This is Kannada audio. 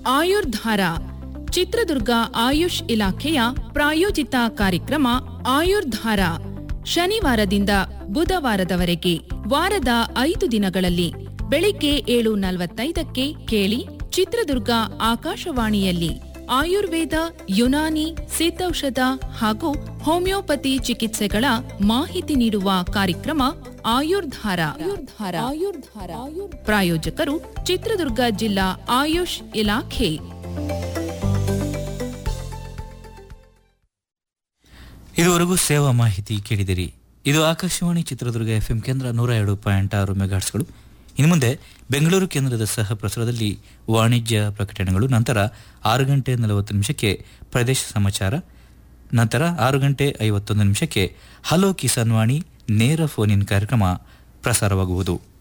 ಆಯುರ್ಧಾರ ಚಿತ್ರದುರ್ಗ ಆಯುಷ್ ಇಲಾಖೆಯ ಪ್ರಾಯೋಜಿತ ಕಾರ್ಯಕ್ರಮ ಆಯುರ್ಧಾರ ಶನಿವಾರದಿಂದ ಬುಧವಾರದವರೆಗೆ ವಾರದ ಐದು ದಿನಗಳಲ್ಲಿ ಬೆಳಿಗ್ಗೆ ಏಳು ನಲವತ್ತೈದಕ್ಕೆ ಕೇಳಿ ಚಿತ್ರದುರ್ಗ ಆಕಾಶವಾಣಿಯಲ್ಲಿ ಆಯುರ್ವೇದ ಯುನಾನಿ ಸಿದ್ಧೌಷಧ ಹಾಗೂ ಹೋಮಿಯೋಪತಿ ಚಿಕಿತ್ಸೆಗಳ ಮಾಹಿತಿ ನೀಡುವ ಕಾರ್ಯಕ್ರಮ ಆಯುರ್ಧಾರ ಆಯುರ್ಧಾರ ಆಯುರ್ಧಾರ ಪ್ರಾಯೋಜಕರು ಚಿತ್ರದುರ್ಗ ಜಿಲ್ಲಾ ಆಯುಷ್ ಇಲಾಖೆ ಇದುವರೆಗೂ ಸೇವಾ ಮಾಹಿತಿ ಕೇಳಿದಿರಿ ಇದು ಆಕಾಶವಾಣಿ ಚಿತ್ರದುರ್ಗ ಎಫ್ಎಂ ಕೇಂದ್ರ ನೂರ ಎರಡು ಪಾಯಿಂಟ್ ಆರು ಮೆಗಾಟ್ಸ್ಗಳು ಇನ್ನು ಮುಂದೆ ಬೆಂಗಳೂರು ಕೇಂದ್ರದ ಸಹ ಪ್ರಸಾರದಲ್ಲಿ ವಾಣಿಜ್ಯ ಪ್ರಕಟಣೆಗಳು ನಂತರ ಆರು ಗಂಟೆ ನಲವತ್ತು ನಿಮಿಷಕ್ಕೆ ಪ್ರದೇಶ ಸಮಾಚಾರ ನಂತರ ಆರು ಗಂಟೆ ಐವತ್ತೊಂದು ನಿಮಿಷಕ್ಕೆ ಹಲೋ ಕಿಸಾನ್ ವಾಣಿ ನೇರ ಫೋನ್ ಇನ್ ಕಾರ್ಯಕ್ರಮ ಪ್ರಸಾರವಾಗುವುದು